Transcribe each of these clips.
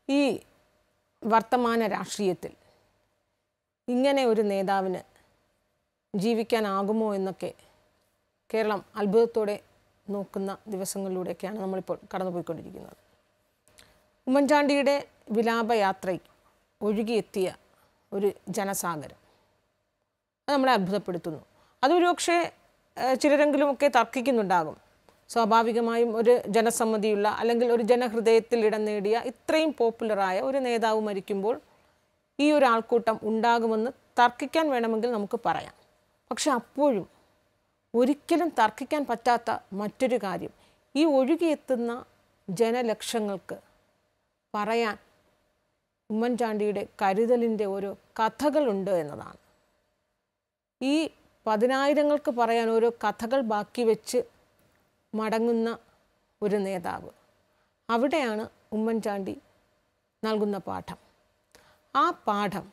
ഈ വർത്തമാന രാഷ്ട്രീയത്തിൽ ഇങ്ങനെ ഒരു നേതാവിന് ജീവിക്കാനാകുമോ എന്നൊക്കെ കേരളം അത്ഭുതത്തോടെ നോക്കുന്ന ദിവസങ്ങളിലൂടെയൊക്കെയാണ് നമ്മളിപ്പോൾ കടന്നുപോയിക്കൊണ്ടിരിക്കുന്നത് ഉമ്മൻചാണ്ടിയുടെ വിലാപയാത്രയ്ക്ക് ഒഴുകിയെത്തിയ ഒരു ജനസാഗരം അത് നമ്മളെ അത്ഭുതപ്പെടുത്തുന്നു അതൊരു പക്ഷേ ഏഹ്, ചിലരെങ്കിലുമൊക്കെ തർക്കിക്കുന്നുണ്ടാകും സ്വാഭാവികമായും ഒരു ജനസമ്മതിയുള്ള അല്ലെങ്കിൽ ഒരു ജനഹൃദയത്തിൽ ഇടം നേടിയ ഇത്രയും പോപ്പുലറായ ഒരു നേതാവ് മരിക്കുമ്പോൾ ഈ ഒരു ആൾക്കൂട്ടം ഉണ്ടാകുമെന്ന് തർക്കിക്കാൻ വേണമെങ്കിൽ നമുക്ക് പറയാം പക്ഷെ അപ്പോഴും ഒരിക്കലും തർക്കിക്കാൻ പറ്റാത്ത മറ്റൊരു കാര്യം ഈ ഒഴുകിയെത്തുന്ന ജനലക്ഷങ്ങൾക്ക് പറയാൻ ഉമ്മൻചാണ്ടിയുടെ കരുതലിൻ്റെ ഓരോ കഥകളുണ്ട് എന്നതാണ് ഈ പതിനായിരങ്ങൾക്ക് പറയാൻ ഓരോ കഥകൾ ബാക്കി വെച്ച് മടങ്ങുന്ന ഒരു നേതാവ് അവിടെയാണ് ഉമ്മൻചാണ്ടി നൽകുന്ന പാഠം ആ പാഠം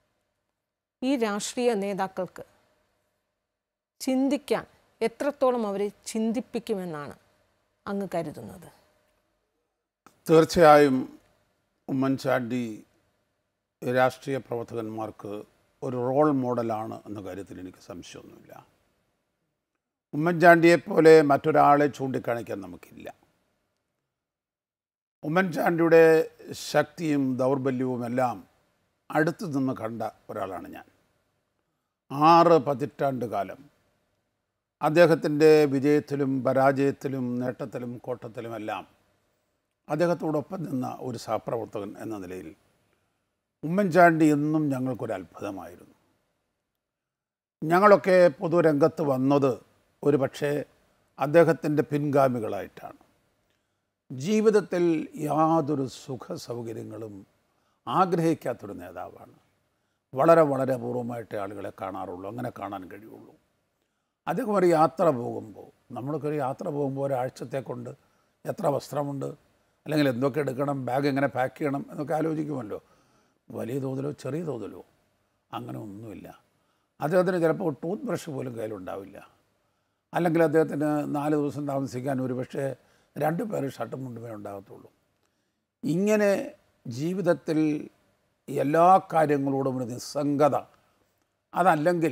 ഈ രാഷ്ട്രീയ നേതാക്കൾക്ക് ചിന്തിക്കാൻ എത്രത്തോളം അവരെ ചിന്തിപ്പിക്കുമെന്നാണ് അങ്ങ് കരുതുന്നത് തീർച്ചയായും ഉമ്മൻചാണ്ടി രാഷ്ട്രീയ പ്രവർത്തകന്മാർക്ക് ഒരു റോൾ മോഡലാണ് എന്ന കാര്യത്തിൽ എനിക്ക് സംശയമൊന്നുമില്ല ഉമ്മൻചാണ്ടിയെപ്പോലെ മറ്റൊരാളെ ചൂണ്ടിക്കാണിക്കാൻ നമുക്കില്ല ഉമ്മൻചാണ്ടിയുടെ ശക്തിയും ദൗർബല്യവും എല്ലാം അടുത്തു നിന്ന് കണ്ട ഒരാളാണ് ഞാൻ ആറ് പതിറ്റാണ്ട് കാലം അദ്ദേഹത്തിൻ്റെ വിജയത്തിലും പരാജയത്തിലും നേട്ടത്തിലും കോട്ടത്തിലുമെല്ലാം അദ്ദേഹത്തോടൊപ്പം നിന്ന ഒരു സഹപ്രവർത്തകൻ എന്ന നിലയിൽ ഉമ്മൻചാണ്ടി എന്നും ഞങ്ങൾക്കൊരു അത്ഭുതമായിരുന്നു ഞങ്ങളൊക്കെ പൊതുരംഗത്ത് വന്നത് ഒരു പക്ഷേ അദ്ദേഹത്തിൻ്റെ പിൻഗാമികളായിട്ടാണ് ജീവിതത്തിൽ യാതൊരു സുഖ സൗകര്യങ്ങളും ആഗ്രഹിക്കാത്തൊരു നേതാവാണ് വളരെ വളരെ അപൂർവമായിട്ട് ആളുകളെ കാണാറുള്ളൂ അങ്ങനെ കാണാൻ കഴിയുള്ളൂ അദ്ദേഹം ഒരു യാത്ര പോകുമ്പോൾ നമ്മളൊക്കെ ഒരു യാത്ര പോകുമ്പോൾ ഒരാഴ്ചത്തെ കൊണ്ട് എത്ര വസ്ത്രമുണ്ട് അല്ലെങ്കിൽ എന്തൊക്കെ എടുക്കണം ബാഗ് എങ്ങനെ പാക്ക് ചെയ്യണം എന്നൊക്കെ ആലോചിക്കുമല്ലോ വലിയ തോതിലോ ചെറിയ തോതിലോ അങ്ങനെ ഒന്നുമില്ല അദ്ദേഹത്തിന് ചിലപ്പോൾ ടൂത്ത് ബ്രഷ് പോലും കയ്യിലുണ്ടാവില്ല അല്ലെങ്കിൽ അദ്ദേഹത്തിന് നാല് ദിവസം താമസിക്കാൻ ഒരു പക്ഷേ രണ്ട് പേര് ഷർട്ടും മുണ്ടുമേ ഉണ്ടാകത്തുള്ളൂ ഇങ്ങനെ ജീവിതത്തിൽ എല്ലാ കാര്യങ്ങളോടും ഒരു നിസ്സംഗത അതല്ലെങ്കിൽ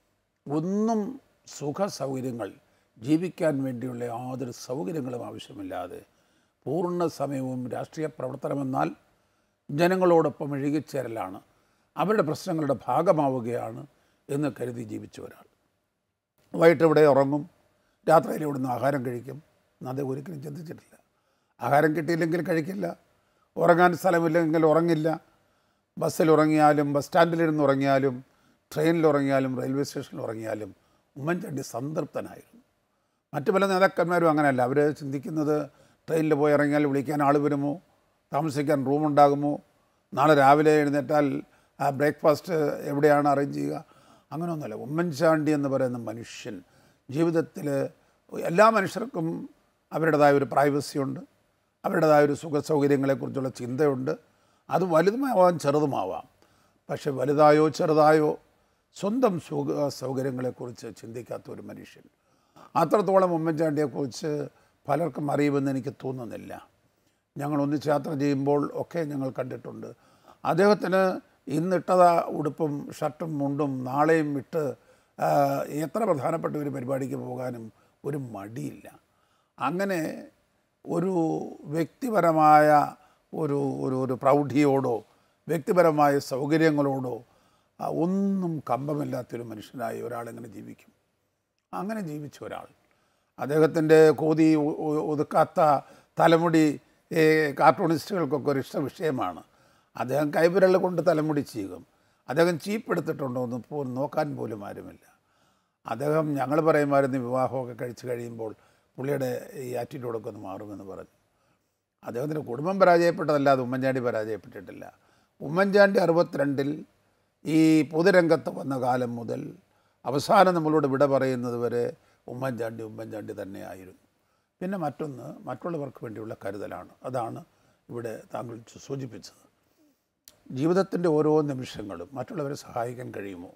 ഒന്നും സുഖ സൗകര്യങ്ങൾ ജീവിക്കാൻ വേണ്ടിയുള്ള യാതൊരു സൗകര്യങ്ങളും ആവശ്യമില്ലാതെ പൂർണ്ണ സമയവും രാഷ്ട്രീയ പ്രവർത്തനമെന്നാൽ ജനങ്ങളോടൊപ്പം ഇഴുകിച്ചേരലാണ് അവരുടെ പ്രശ്നങ്ങളുടെ ഭാഗമാവുകയാണ് എന്ന് കരുതി ജീവിച്ച ഒരാൾ വൈകിട്ട് ഇവിടെ ഉറങ്ങും രാത്രിയിൽ ഇവിടുന്ന് ആഹാരം കഴിക്കും അത് ഒരിക്കലും ചിന്തിച്ചിട്ടില്ല ആഹാരം കിട്ടിയില്ലെങ്കിൽ കഴിക്കില്ല ഉറങ്ങാൻ സ്ഥലമില്ലെങ്കിൽ ഉറങ്ങില്ല ബസ്സിൽ ഉറങ്ങിയാലും ബസ് സ്റ്റാൻഡിലിരുന്ന് ഉറങ്ങിയാലും ട്രെയിനിൽ ഉറങ്ങിയാലും റെയിൽവേ സ്റ്റേഷനിൽ ഉറങ്ങിയാലും ഉമ്മൻചാണ്ടി സംതൃപ്തനായിരുന്നു മറ്റു പല നേതാക്കന്മാരും അങ്ങനെയല്ല അവർ ചിന്തിക്കുന്നത് ട്രെയിനിൽ പോയി ഇറങ്ങിയാൽ വിളിക്കാൻ ആൾ വരുമോ താമസിക്കാൻ റൂമുണ്ടാകുമോ നാളെ രാവിലെ എഴുന്നേറ്റാൽ ആ ബ്രേക്ക്ഫാസ്റ്റ് എവിടെയാണ് അറേഞ്ച് ചെയ്യുക അങ്ങനെയൊന്നുമല്ല ഉമ്മൻചാണ്ടി എന്ന് പറയുന്ന മനുഷ്യൻ ജീവിതത്തിൽ എല്ലാ മനുഷ്യർക്കും അവരുടേതായ ഒരു പ്രൈവസിയുണ്ട് അവരുടേതായ ഒരു സുഖ സൗകര്യങ്ങളെക്കുറിച്ചുള്ള ചിന്തയുണ്ട് അത് വലുതുമാവാം ചെറുതുമാവാം പക്ഷെ വലുതായോ ചെറുതായോ സ്വന്തം സുഖ സൗകര്യങ്ങളെക്കുറിച്ച് ചിന്തിക്കാത്ത ഒരു മനുഷ്യൻ അത്രത്തോളം ഉമ്മൻചാണ്ടിയെക്കുറിച്ച് പലർക്കും അറിയുമെന്ന് എനിക്ക് തോന്നുന്നില്ല ഞങ്ങൾ ഒന്നിച്ച് യാത്ര ചെയ്യുമ്പോൾ ഒക്കെ ഞങ്ങൾ കണ്ടിട്ടുണ്ട് അദ്ദേഹത്തിന് ഇന്നിട്ടത ഉടുപ്പും ഷർട്ടും മുണ്ടും നാളെയും ഇട്ട് ആ, എത്ര പ്രധാനപ്പെട്ട ഒരു പരിപാടിക്ക് പോകാനും ഒരു മടിയില്ല അങ്ങനെ ഒരു വ്യക്തിപരമായ ഒരു ഒരു ഒരു പ്രൗഢിയോടോ വ്യക്തിപരമായ സൗകര്യങ്ങളോടോ ആ, ഒന്നും കമ്പമില്ലാത്തൊരു മനുഷ്യനായി ഒരാളെങ്ങനെ ജീവിക്കും അങ്ങനെ ജീവിച്ച ഒരാൾ അദ്ദേഹത്തിൻ്റെ കോതി ഒ- ഒ- ഒതുക്കാത്ത തലമുടി ഈ കാർട്ടൂണിസ്റ്റുകൾക്കൊക്കെ ഒരു ഇഷ്ട വിഷയമാണ് അദ്ദേഹം കൈവിരൽ കൊണ്ട് തലമുടി ചീകും അദ്ദേഹം ചീപ്പെടുത്തിട്ടുണ്ടോ എന്ന് പോ നോക്കാൻ പോലും ആരുമില്ല അദ്ദേഹം ഞങ്ങൾ പറയുമായിരുന്നു വിവാഹമൊക്കെ കഴിച്ച് കഴിയുമ്പോൾ പുള്ളിയുടെ ഈ ആറ്റിറ്റ്യൂഡൊക്കെ ഒന്ന് മാറുമെന്ന് പറഞ്ഞു അദ്ദേഹത്തിൻ്റെ കുടുംബം പരാജയപ്പെട്ടതല്ലാതെ ഉമ്മൻചാണ്ടി പരാജയപ്പെട്ടിട്ടില്ല ഉമ്മൻചാണ്ടി അറുപത്തിരണ്ടിൽ ഈ പൊതുരംഗത്ത് വന്ന കാലം മുതൽ അവസാനം നമ്മളോട് വിട പറയുന്നത് വരെ ഉമ്മൻചാണ്ടി ഉമ്മൻചാണ്ടി തന്നെയായിരുന്നു പിന്നെ മറ്റൊന്ന് മറ്റുള്ളവർക്ക് വേണ്ടിയുള്ള കരുതലാണ് അതാണ് ഇവിടെ താങ്കൾ സൂചിപ്പിച്ചത് ജീവിതത്തിൻ്റെ ഓരോ നിമിഷങ്ങളും മറ്റുള്ളവരെ സഹായിക്കാൻ കഴിയുമോ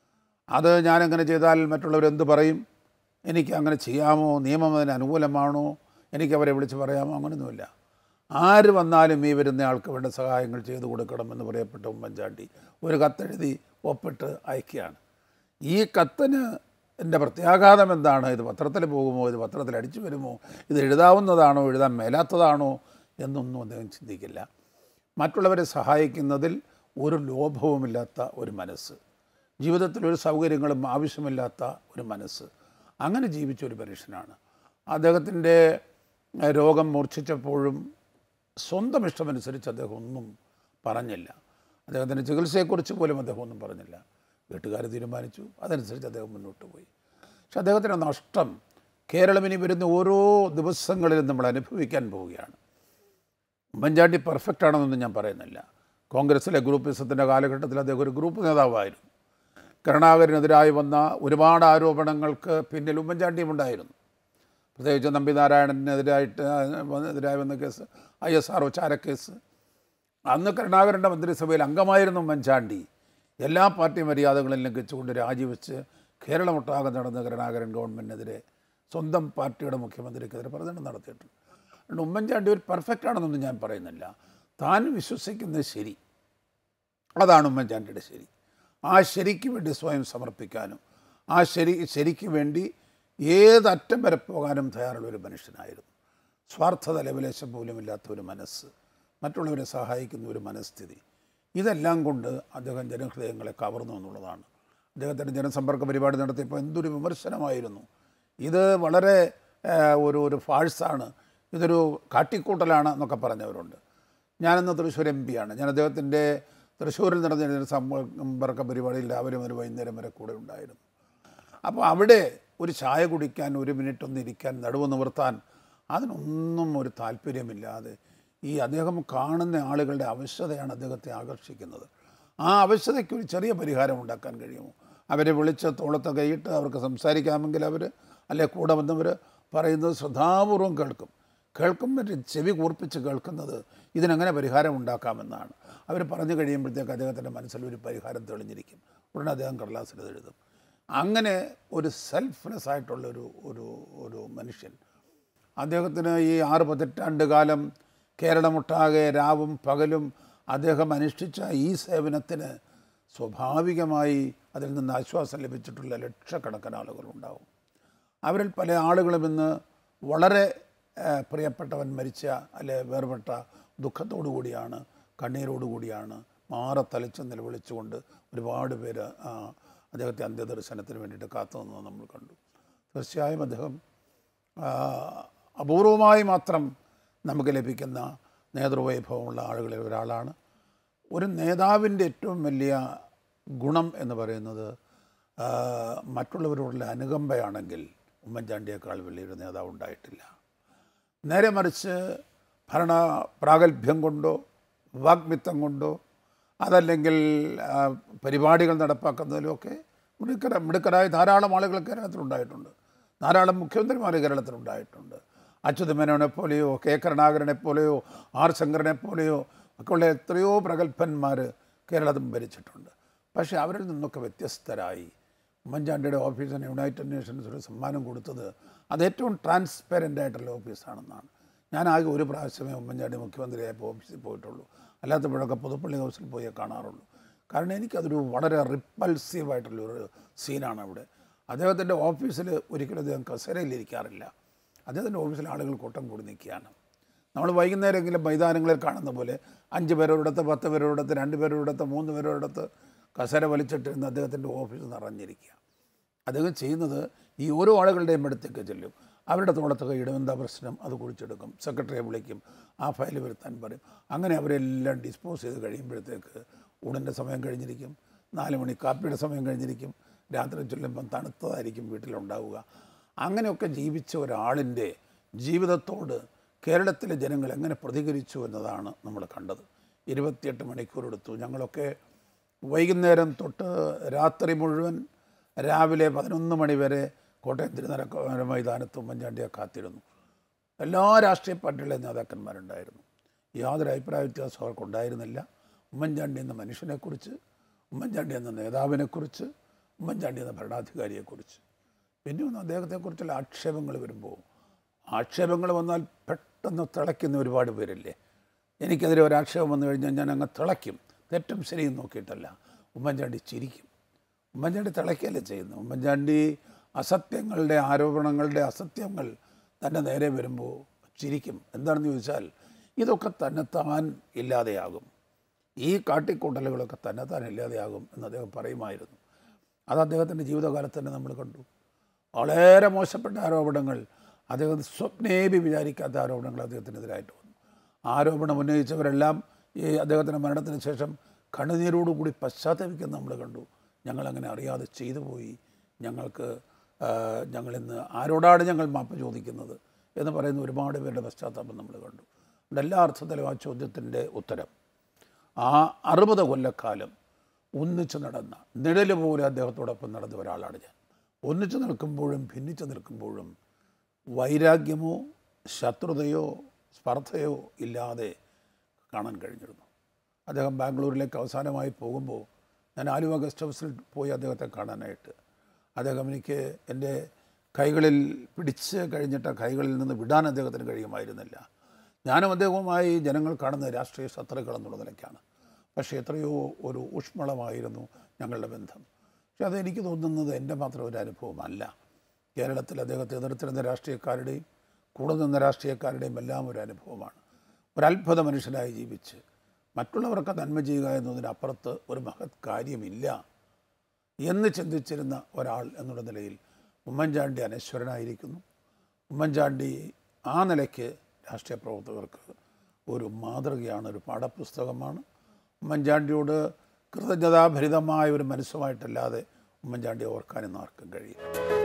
അത് ഞാനങ്ങനെ ചെയ്താൽ മറ്റുള്ളവരെന്ത് പറയും എനിക്ക് അങ്ങനെ ചെയ്യാമോ നിയമം അതിന് അനുകൂലമാണോ എനിക്ക് അവരെ വിളിച്ച് പറയാമോ അങ്ങനെയൊന്നുമില്ല ആര് വന്നാലും ഈ വരുന്ന ആൾക്ക് വേണ്ട സഹായങ്ങൾ ചെയ്തു കൊടുക്കണമെന്ന് പറയപ്പെട്ട ഉമ്മൻചാണ്ടി ഒരു കത്തെഴുതി ഒപ്പിട്ട് അയക്കുകയാണ് ഈ കത്തിന് എൻ്റെ പ്രത്യാഘാതം എന്താണ് ഇത് പത്രത്തിൽ പോകുമോ ഇത് പത്രത്തിൽ അടിച്ചു വരുമോ ഇത് എഴുതാവുന്നതാണോ എഴുതാൻ മേലാത്തതാണോ എന്നൊന്നും അദ്ദേഹം ചിന്തിക്കില്ല മറ്റുള്ളവരെ സഹായിക്കുന്നതിൽ ഒരു ലോഭവുമില്ലാത്ത ഒരു മനസ്സ് ജീവിതത്തിൽ ഒരു സൗകര്യങ്ങളും ആവശ്യമില്ലാത്ത ഒരു മനസ്സ് അങ്ങനെ ജീവിച്ച ഒരു മനുഷ്യനാണ് അദ്ദേഹത്തിൻ്റെ ഏഹ്, രോഗം മൂർച്ഛിച്ചപ്പോഴും സ്വന്തം ഇഷ്ടമനുസരിച്ച് അദ്ദേഹം ഒന്നും പറഞ്ഞില്ല അദ്ദേഹത്തിൻ്റെ ചികിത്സയെക്കുറിച്ച് പോലും അദ്ദേഹം ഒന്നും പറഞ്ഞില്ല വീട്ടുകാർ തീരുമാനിച്ചു അതനുസരിച്ച് അദ്ദേഹം മുന്നോട്ട് പോയി പക്ഷെ അദ്ദേഹത്തിൻ്റെ നഷ്ടം കേരളം ഇനി വരുന്ന ഓരോ ദിവസങ്ങളിലും നമ്മൾ അനുഭവിക്കാൻ പോവുകയാണ് ഉമ്മൻചാണ്ടി പെർഫെക്റ്റ് ആണെന്നൊന്നും ഞാൻ പറയുന്നില്ല കോൺഗ്രസിലെ ഗ്രൂപ്പിസത്തിൻ്റെ കാലഘട്ടത്തിൽ അദ്ദേഹം ഒരു ഗ്രൂപ്പ് നേതാവായിരുന്നു കരുണാകരനെതിരായി വന്ന ഒരുപാട് ആരോപണങ്ങൾക്ക് പിന്നിൽ ഉമ്മൻചാണ്ടിയും ഉണ്ടായിരുന്നു പ്രത്യേകിച്ച് നമ്പി നാരായണനെതിരായിട്ട് എതിരായി വന്ന case I S R O ചാരക്കേസ് അന്ന് കരുണാകരൻ്റെ മന്ത്രിസഭയിൽ അംഗമായിരുന്നു ഉമ്മൻചാണ്ടി എല്ലാ പാർട്ടി മര്യാദകളും ലംഘിച്ചുകൊണ്ട് രാജിവെച്ച് കേരളമൊട്ടാകെ നടന്ന കരുണാകരൻ ഗവൺമെൻറ്റിനെതിരെ സ്വന്തം പാർട്ടിയുടെ മുഖ്യമന്ത്രിക്കെതിരെ പ്രചരണം നടത്തിയിട്ടുണ്ട് അതുകൊണ്ട് ഉമ്മൻചാണ്ടി ഒരു പെർഫെക്റ്റ് ആണെന്നൊന്നും ഞാൻ പറയുന്നില്ല താൻ വിശ്വസിക്കുന്നത് ശരി അതാണ് ഉമ്മൻചാണ്ടിയുടെ ശരി ആ ശരിക്ക് വേണ്ടി സ്വയം സമർപ്പിക്കാനും ആ ശരി ശരിക്ക് വേണ്ടി ഏതറ്റം വരെ പോകാനും തയ്യാറുള്ള ഒരു മനുഷ്യനായിരുന്നു സ്വാർത്ഥത ലവലേശം പോലുമില്ലാത്ത ഒരു മനസ്സ് മറ്റുള്ളവരെ സഹായിക്കുന്ന ഒരു മനസ്ഥിതി ഇതെല്ലാം കൊണ്ട് അദ്ദേഹം ജനഹൃദയങ്ങളെ കവർന്നു എന്നുള്ളതാണ് അദ്ദേഹത്തിൻ്റെ ജനസമ്പർക്ക പരിപാടി നടത്തിയപ്പോൾ എന്തൊരു വിമർശനമായിരുന്നു ഇത് വളരെ ഏഹ്, ഒരു ഒരു ഫാഴ്സാണ് ഇതൊരു കാട്ടിക്കൂട്ടലാണ് എന്നൊക്കെ പറഞ്ഞവരുണ്ട് ഞാനിന്ന് തൃശ്ശൂർ എം പിയാണ് ഞാൻ അദ്ദേഹത്തിൻ്റെ തൃശ്ശൂരിൽ നടന്ന ജനസമ്പർക്ക പരിപാടിയിൽ രാവിലെ മുതൽ വൈകുന്നേരം വരെ കൂടെ ഉണ്ടായിരുന്നു അപ്പോൾ അവിടെ ഒരു ചായ കുടിക്കാൻ ഒരു മിനിറ്റ് ഒന്ന് ഇരിക്കാൻ നടുവ് നിവർത്താൻ അതിനൊന്നും ഒരു താല്പര്യമില്ലാതെ ഈ അദ്ദേഹം കാണുന്ന ആളുകളുടെ അവശതയാണ് അദ്ദേഹത്തെ ആകർഷിക്കുന്നത് ആ അവശതയ്ക്ക് ഒരു ചെറിയ പരിഹാരം ഉണ്ടാക്കാൻ കഴിയുമോ അവരെ വിളിച്ച് തോളത്ത് കൈയിട്ട് അവർക്ക് സംസാരിക്കാമെങ്കിൽ അവർ അല്ലെ കൂടെ വന്നവർ പറയുന്നത് ശ്രദ്ധാപൂർവം കേൾക്കും കേൾക്കുമ്പോൾ ചെവി കൂർപ്പിച്ച് കേൾക്കുന്നത് ഇതിനെങ്ങനെ പരിഹാരം ഉണ്ടാക്കാമെന്നാണ് അവർ പറഞ്ഞു കഴിയുമ്പോഴത്തേക്ക് അദ്ദേഹത്തിൻ്റെ മനസ്സിൽ ഒരു പരിഹാരം തെളിഞ്ഞിരിക്കും ഉടനെ അദ്ദേഹം കടലാസിൽ ഇത് എഴുതും അങ്ങനെ ഒരു സെൽഫ്ലെസ് ആയിട്ടുള്ള ഒരു ഒരു ഒരു മനുഷ്യൻ അദ്ദേഹത്തിന് ഈ ആറ് പതിറ്റാണ്ട് കാലം കേരളമൊട്ടാകെ രാവും പകലും അദ്ദേഹം അനുഷ്ഠിച്ച ഈ സേവനത്തിന് സ്വാഭാവികമായി അതിൽ നിന്ന് ആശ്വാസം ലഭിച്ചിട്ടുള്ള ലക്ഷക്കണക്കിന് ആളുകളുണ്ടാവും അവരിൽ പല ആളുകളും ഇന്ന് വളരെ ഏഹ്, പ്രിയപ്പെട്ടവൻ മരിച്ച അല്ലെ വേർപെട്ട ദുഃഖത്തോടു കൂടിയാണ് കണ്ണീരോടു കൂടിയാണ് മാറത്തലിച്ച് നിലവിളിച്ചുകൊണ്ട് ഒരുപാട് പേര് ആ, അദ്ദേഹത്തെ അന്ത്യദർശനത്തിന് വേണ്ടിയിട്ട് കാത്തു നിന്നത് നമ്മൾ കണ്ടു തീർച്ചയായും അദ്ദേഹം ആ, അപൂർവമായി മാത്രം നമുക്ക് ലഭിക്കുന്ന നേതൃവൈഭവമുള്ള ആളുകളിൽ ഒരാളാണ് ഒരു നേതാവിൻ്റെ ഏറ്റവും വലിയ ഗുണം എന്ന് പറയുന്നത് ആ, മറ്റുള്ളവരോടുള്ള അനുകമ്പയാണെങ്കിൽ ഉമ്മൻചാണ്ടിയേക്കാൾ വലിയൊരു നേതാവ് ഉണ്ടായിട്ടില്ല നേരെ മറിച്ച് ഭരണ പ്രാഗൽഭ്യം കൊണ്ടോ വാഗ്മിത്വം കൊണ്ടോ അതല്ലെങ്കിൽ ആ, പരിപാടികൾ നടപ്പാക്കുന്നതിലുമൊക്കെ മിടുക്കര മിടുക്കരായ ധാരാളം ആളുകൾ കേരളത്തിലുണ്ടായിട്ടുണ്ട് ധാരാളം മുഖ്യമന്ത്രിമാർ കേരളത്തിലുണ്ടായിട്ടുണ്ട് അച്യുത മേനോനെ പോലെയോ കെ കരുണാകരനെ പോലെയോ ആർ ശങ്കരനെ പോലെയോ ഒക്കെയുള്ള എത്രയോ പ്രഗത്ഭന്മാർ കേരളത്തിൽ ഭരിച്ചിട്ടുണ്ട് പക്ഷേ അവരിൽ നിന്നൊക്കെ വ്യത്യസ്തരായി ഉമ്മൻചാണ്ടിയുടെ ഓഫീസിന് യുണൈറ്റഡ് നേഷൻസ് ഒരു സമ്മാനം കൊടുത്തത് അത് ഏറ്റവും ട്രാൻസ്പെറൻ്റ് ആയിട്ടുള്ള ഓഫീസാണെന്നാണ് ഞാൻ ആകെ ഒരു പ്രാവശ്യമേ ഉമ്മൻചാണ്ടി മുഖ്യമന്ത്രിയായപ്പോൾ ഓഫീസിൽ പോയിട്ടുള്ളൂ അല്ലാത്തപ്പോഴൊക്കെ പുതുപ്പള്ളി ഹൗസിൽ പോയേ കാണാറുള്ളൂ കാരണം എനിക്കതൊരു വളരെ റിപ്പൾസീവ് ആയിട്ടുള്ള ഒരു സീനാണ് അവിടെ അദ്ദേഹത്തിൻ്റെ ഓഫീസിൽ ഒരിക്കലും അദ്ദേഹം കസേരയിലിരിക്കാറില്ല അദ്ദേഹത്തിൻ്റെ ഓഫീസിൽ ആളുകൾ കൂട്ടം കൂടി നിൽക്കുകയാണ് നമ്മൾ വൈകുന്നേരമെങ്കിലും മൈതാനങ്ങളിൽ കാണുന്ന പോലെ അഞ്ച് പേരോടത്ത് പത്ത് പേരോടത്ത് രണ്ട് പേരോടത്ത് മൂന്ന് പേരോടത്ത് കസേര വലിച്ചിട്ടിരുന്ന് അദ്ദേഹത്തിൻ്റെ ഓഫീസ് നിറഞ്ഞിരിക്കുക അദ്ദേഹം ചെയ്യുന്നത് ഈ ഓരോ ആളുകളുടെയും അടുത്തേക്ക് ചെല്ലും അവരുടെ തോളത്തൊക്കെ ഇടും എന്താ പ്രശ്നം അത് കുഴിച്ചെടുക്കും സെക്രട്ടറിയെ വിളിക്കും ആ ഫയൽ വരുത്താൻ പറയും അങ്ങനെ അവരെല്ലാം ഡിസ്പോസ് ചെയ്ത് കഴിയുമ്പോഴത്തേക്ക് ഊണിൻ്റെ സമയം കഴിഞ്ഞിരിക്കും നാല് മണി കാപ്പിയുടെ സമയം കഴിഞ്ഞിരിക്കും രാത്രി ചൊല്ലുമ്പം തണുത്തതായിരിക്കും വീട്ടിലുണ്ടാവുക അങ്ങനെയൊക്കെ ജീവിച്ച ഒരാളിൻ്റെ ജീവിതത്തോട് കേരളത്തിലെ ജനങ്ങൾ എങ്ങനെ പ്രതികരിച്ചു എന്നതാണ് നമ്മൾ കണ്ടത് ഇരുപത്തിയെട്ട് മണിക്കൂർ എടുത്തു ഞങ്ങളൊക്കെ വൈകുന്നേരം തൊട്ട് രാത്രി മുഴുവൻ രാവിലെ പതിനൊന്ന് മണി വരെ കോട്ടയം തിരുനര മൈതാനത്ത് ഉമ്മൻചാണ്ടിയെ കാത്തിരുന്നു എല്ലാ രാഷ്ട്രീയ പാർട്ടികളിലെ നേതാക്കന്മാരുണ്ടായിരുന്നു യാതൊരു അഭിപ്രായ വ്യത്യാസം അവർക്കുണ്ടായിരുന്നില്ല ഉമ്മൻചാണ്ടി എന്ന മനുഷ്യനെക്കുറിച്ച് ഉമ്മൻചാണ്ടി എന്ന നേതാവിനെക്കുറിച്ച് ഉമ്മൻചാണ്ടി എന്ന ഭരണാധികാരിയെക്കുറിച്ച് പിന്നെ ഒന്ന് അദ്ദേഹത്തെക്കുറിച്ചുള്ള ആക്ഷേപങ്ങൾ വരുമ്പോൾ ആക്ഷേപങ്ങൾ വന്നാൽ പെട്ടെന്ന് തിളയ്ക്കുന്ന ഒരുപാട് പേരില്ലേ എനിക്കെതിരെ ഒരാക്ഷേപം വന്നു കഴിഞ്ഞാൽ ഞാൻ അങ്ങ് തിളയ്ക്കും തെറ്റും ശരിയും നോക്കിയിട്ടല്ല ഉമ്മൻചാണ്ടി ചിരിക്കും ഉമ്മൻചാണ്ടി തിളയ്ക്കല്ലേ ചെയ്യുന്നത് ഉമ്മൻചാണ്ടി അസത്യങ്ങളുടെ ആരോപണങ്ങളുടെ അസത്യങ്ങൾ തൻ്റെ നേരെ വരുമ്പോൾ ചിരിക്കും എന്താണെന്ന് ചോദിച്ചാൽ ഇതൊക്കെ തന്നെത്താൻ ഇല്ലാതെയാകും ഈ കാട്ടിക്കൂട്ടലുകളൊക്കെ തന്നെത്താൻ ഇല്ലാതെയാകും എന്ന് അദ്ദേഹം പറയുമായിരുന്നു അത് അദ്ദേഹത്തിൻ്റെ ജീവിതകാലത്ത് തന്നെ നമ്മൾ കണ്ടു വളരെ മോശപ്പെട്ട ആരോപണങ്ങൾ അദ്ദേഹം സ്വപ്നേബി വിചാരിക്കാത്ത ആരോപണങ്ങൾ അദ്ദേഹത്തിനെതിരായിട്ട് വന്നു ആരോപണം ഉന്നയിച്ചവരെല്ലാം ഈ അദ്ദേഹത്തിൻ്റെ മരണത്തിന് ശേഷം കണ്ണുനീരോടുകൂടി പശ്ചാത്തപിക്കുന്ന നമ്മൾ കണ്ടു ഞങ്ങളങ്ങനെ അറിയാതെ ചെയ്തു പോയി ഞങ്ങൾക്ക് ആ, ഞങ്ങളിന്ന് ആരോടാണ് ഞങ്ങൾ മാപ്പ് ചോദിക്കുന്നത് എന്ന് പറയുന്ന ഒരുപാട് പേരുടെ പശ്ചാത്താപം നമ്മൾ കണ്ടു അതുകൊണ്ട് എല്ലാ അർത്ഥത്തിലും ആ ചോദ്യത്തിൻ്റെ ഉത്തരം ആ അറുപത് കൊല്ലക്കാലം ഒന്നിച്ചു നടന്ന നിഴല് പോലെ അദ്ദേഹത്തോടൊപ്പം നടന്ന ഒരാളാണ് ഞാൻ ഒന്നിച്ചു നിൽക്കുമ്പോഴും ഭിന്നിച്ചു നിൽക്കുമ്പോഴും വൈരാഗ്യമോ ശത്രുതയോ സ്പർദ്ധയോ ഇല്ലാതെ കാണാൻ കഴിഞ്ഞിരുന്നു അദ്ദേഹം ബാംഗ്ലൂരിലേക്ക് അവസാനമായി പോകുമ്പോൾ ഞാൻ ആലുവ ഗസ്റ്റ് ഹൗസിൽ പോയി അദ്ദേഹത്തെ കാണാനായിട്ട് അദ്ദേഹം എനിക്ക് എൻ്റെ കൈകളിൽ പിടിച്ച് കഴിഞ്ഞിട്ട് ആ കൈകളിൽ നിന്ന് വിടാൻ അദ്ദേഹത്തിന് കഴിയുമായിരുന്നില്ല ഞാനും അദ്ദേഹവുമായി ജനങ്ങൾ കാണുന്ന രാഷ്ട്രീയ ശത്രുക്കൾ എന്നുള്ള നിലയ്ക്കാണ് പക്ഷേ എത്രയോ ഒരു ഊഷ്മളമായിരുന്നു ഞങ്ങളുടെ ബന്ധം പക്ഷെ അതെനിക്ക് തോന്നുന്നത് എൻ്റെ മാത്രം ഒരു അനുഭവമല്ല കേരളത്തിൽ അദ്ദേഹത്തെ എതിർത്തിരുന്ന രാഷ്ട്രീയക്കാരുടെയും കൂടെ നിന്ന രാഷ്ട്രീയക്കാരുടെയും എല്ലാം ഒരു അനുഭവമാണ് ഒരത്ഭുത മനുഷ്യനായി ജീവിച്ച് മറ്റുള്ളവർക്ക് നന്മ ചെയ്യുക എന്നതിനപ്പുറത്ത് ഒരു മഹത് കാര്യമില്ല എന്ന് ചിന്തിച്ചിരുന്ന ഒരാൾ എന്നുള്ള നിലയിൽ ഉമ്മൻചാണ്ടി അനശ്വരനായിരിക്കുന്നു ഉമ്മൻചാണ്ടി ആ നിലയ്ക്ക് രാഷ്ട്രീയ പ്രവർത്തകർക്ക് ഒരു മാതൃകയാണ് ഒരു പാഠപുസ്തകമാണ് ഉമ്മൻചാണ്ടിയോട് കൃതജ്ഞതാഭരിതമായ ഒരു മനസ്സുമായിട്ടല്ലാതെ ഉമ്മൻചാണ്ടി ഓർക്കാനും ആർക്കും കഴിയും